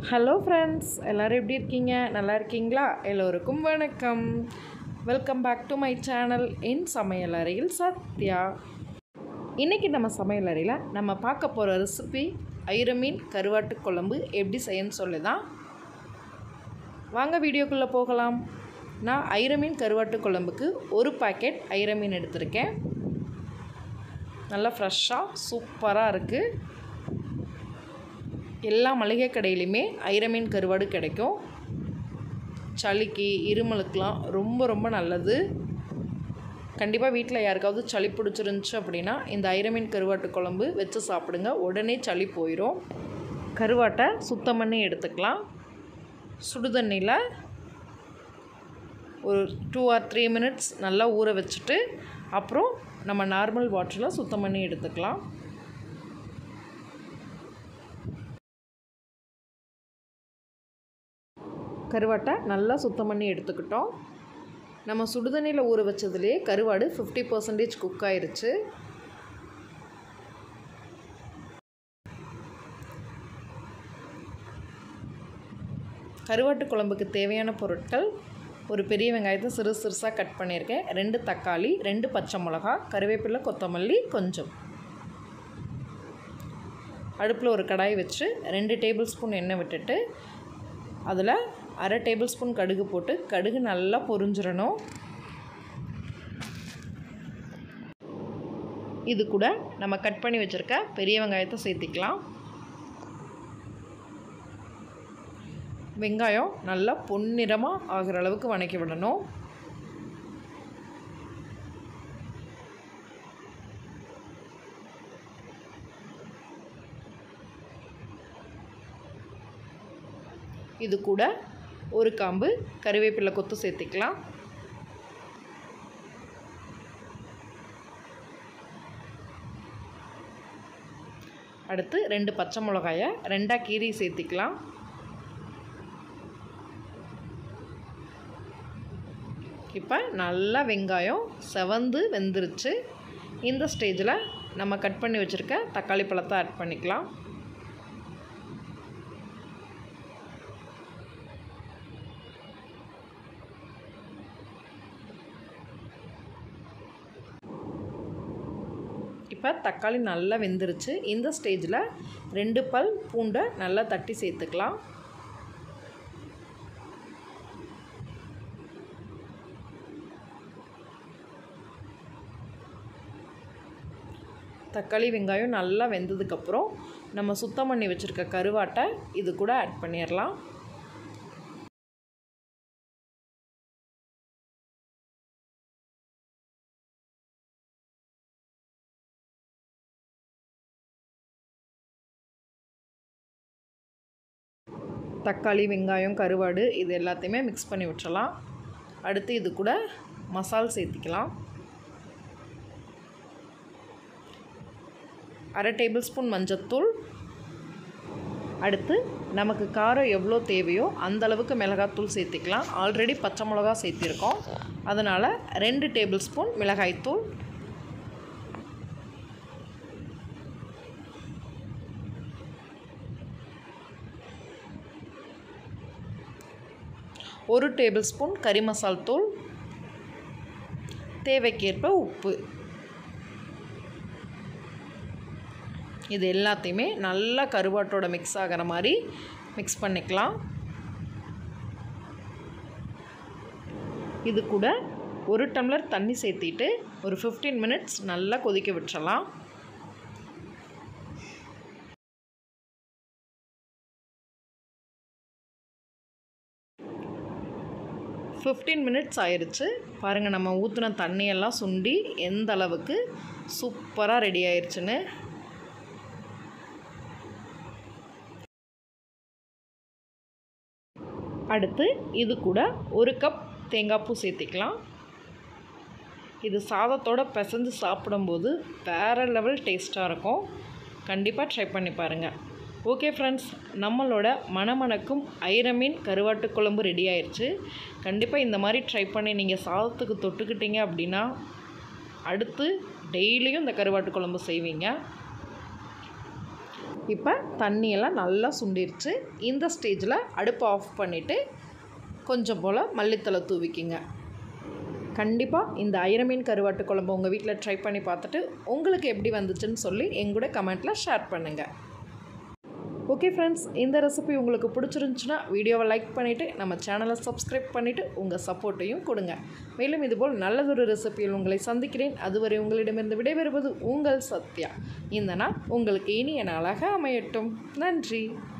hello friends எல்லோரும் எப்படி இருக்கீங்க நல்லா இருக்கீங்களா எல்லோருக்கும் வணக்கம் welcome back to my channel என் சமையலறையில் சத்யா இன்றைக்கி நம்ம சமையலறையில் நம்ம பார்க்க போகிற ரெசிபி ஐரமீன் கருவாட்டு குழம்பு எப்படி செய்யன்னு சொல்லி தான் வாங்க வீடியோக்குள்ளே போகலாம் நான் ஐரமீன் கருவாட்டு குழம்புக்கு ஒரு பாக்கெட் ஐரமீன் எடுத்திருக்கேன் நல்லா ஃப்ரெஷ்ஷாக சூப்பராக இருக்குது எல்லா மளிகை கடையிலையுமே ஐரமீன் கருவாடு கிடைக்கும் சளிக்கு இருமலுக்கெலாம் ரொம்ப ரொம்ப நல்லது கண்டிப்பாக வீட்டில் யாருக்காவது சளி பிடிச்சிருந்துச்சு அப்படின்னா இந்த ஐரமீன் கருவாட்டு குழம்பு வச்சு சாப்பிடுங்க உடனே சளி போயிடும் கருவாட்டை சுத்தம் பண்ணி எடுத்துக்கலாம் சுடுதண்ணியில் ஒரு டூ ஆர் த்ரீ மினிட்ஸ் நல்லா ஊற வச்சுட்டு அப்புறம் நம்ம நார்மல் வாட்டரில் சுத்தம் பண்ணி எடுத்துக்கலாம் கருவாட்டை நல்லா சுத்தம் பண்ணி எடுத்துக்கிட்டோம் நம்ம சுடுதண்ணியில் ஊற வச்சதுலேயே கருவாடு ஃபிஃப்டி பர்சன்டேஜ் குக் ஆயிருச்சு கருவாட்டு குழம்புக்கு தேவையான பொருட்கள் ஒரு பெரிய வெங்காயத்தை சிறு சிறுசாக கட் பண்ணியிருக்கேன் ரெண்டு தக்காளி ரெண்டு பச்சை மிளகா கருவேப்பிலை கொத்தமல்லி கொஞ்சம் அடுப்பில் ஒரு கடாய் வச்சு ரெண்டு டேபிள் ஸ்பூன் எண்ணெய் விட்டுட்டு அதில் அரை டேபிள் ஸ்பூன் கடுகு போட்டு கடுகு நல்லா பொரிஞ்சிடணும் இது கூட நம்ம கட் பண்ணி வச்சுருக்க பெரிய வெங்காயத்தை சேர்த்திக்கலாம் வெங்காயம் நல்லா பொன்னிறமாக ஆகிற அளவுக்கு வணக்கி விடணும் இது கூட ஒரு காம்பு கருவேப்பிலை கொத்து சேர்த்திக்கலாம் அடுத்து ரெண்டு பச்சை மிளகாயை ரெண்டாக கீரி சேர்த்திக்கலாம் இப்போ நல்லா வெங்காயம் செவந்து வெந்துருச்சு இந்த ஸ்டேஜில் நம்ம கட் பண்ணி வச்சுருக்க தக்காளி பழத்தை ஆட் பண்ணிக்கலாம் இப்போ தக்காளி நல்லா வெந்துருச்சு இந்த ஸ்டேஜில் ரெண்டு பல் பூண்டை நல்லா தட்டி சேர்த்துக்கலாம் தக்காளி வெங்காயம் நல்லா வெந்ததுக்கப்புறம் நம்ம சுத்தம் பண்ணி வச்சுருக்க கருவாட்டை இது கூட ஆட் பண்ணிடலாம் தக்காளி வெங்காயம் கருவாடு இது எல்லாத்தையுமே மிக்ஸ் பண்ணி விட்டுறலாம் அடுத்து இது கூட மசால் சேர்த்திக்கலாம் அரை டேபிள் ஸ்பூன் மஞ்சத்தூள் அடுத்து நமக்கு காரம் எவ்வளோ தேவையோ அந்த அளவுக்கு மிளகாத்தூள் சேர்த்திக்கலாம் ஆல்ரெடி பச்சை மிளகா சேர்த்திருக்கோம் அதனால் ரெண்டு டேபிள் ஸ்பூன் மிளகாய்த்தூள் ஒரு டேபிள் ஸ்பூன் கறி மசால் தூள் தேவைக்கேற்ப உப்பு இது எல்லாத்தையுமே நல்லா கருவாட்டோட மிக்ஸ் ஆகிற மாதிரி மிக்ஸ் பண்ணிக்கலாம் இது கூட ஒரு டம்ளர் தண்ணி சேர்த்திட்டு ஒரு ஃபிஃப்டீன் மினிட்ஸ் நல்லா கொதிக்க விட்டுறலாம் ஃபிஃப்டீன் மினிட்ஸ் ஆயிடுச்சு பாருங்கள் நம்ம ஊற்றின தண்ணியெல்லாம் சுண்டி எந்த அளவுக்கு சூப்பராக ரெடி ஆயிடுச்சுன்னு அடுத்து இது கூட ஒரு கப் தேங்காய் பூ சேர்த்திக்கலாம் இது சாதத்தோடு பிசைஞ்சு சாப்பிடும்போது வேறு லெவல் டேஸ்ட்டாக இருக்கும் கண்டிப்பாக ட்ரை பண்ணி பாருங்கள் ஓகே ஃப்ரெண்ட்ஸ் நம்மளோட மணமணக்கும் ஐரமீன் கருவாட்டு குழம்பு ரெடி ஆயிடுச்சு கண்டிப்பாக இந்த மாதிரி ட்ரை பண்ணி நீங்கள் சாதத்துக்கு தொட்டுக்கிட்டீங்க அப்படின்னா அடுத்து டெய்லியும் இந்த கருவாட்டு குழம்பு செய்வீங்க இப்போ தண்ணியெல்லாம் நல்லா சுண்டிருச்சு இந்த ஸ்டேஜில் அடுப்பை ஆஃப் பண்ணிவிட்டு கொஞ்சம் போல் மல்லித்தலை தூவிக்கிங்க கண்டிப்பாக இந்த ஐரமீன் கருவாட்டு குழம்பு உங்கள் வீட்டில் ட்ரை பண்ணி பார்த்துட்டு உங்களுக்கு எப்படி வந்துச்சுன்னு சொல்லி எங்கூட கமெண்ட்டில் ஷேர் பண்ணுங்கள் ஓகே ஃப்ரெண்ட்ஸ் இந்த ரெசிபி உங்களுக்கு பிடிச்சிருந்துச்சுன்னா வீடியோவை லைக் பண்ணிவிட்டு நம்ம சேனலை சப்ஸ்கிரைப் பண்ணிவிட்டு உங்கள் சப்போர்ட்டையும் கொடுங்க மேலும் இதுபோல் நல்லதொரு ரெசிபியில் உங்களை சந்திக்கிறேன் அதுவரை உங்களிடமிருந்து விடைபெறுவது உங்கள் சத்யா இந்த நாள் உங்களுக்கு இனிய நாளாக அமையட்டும் நன்றி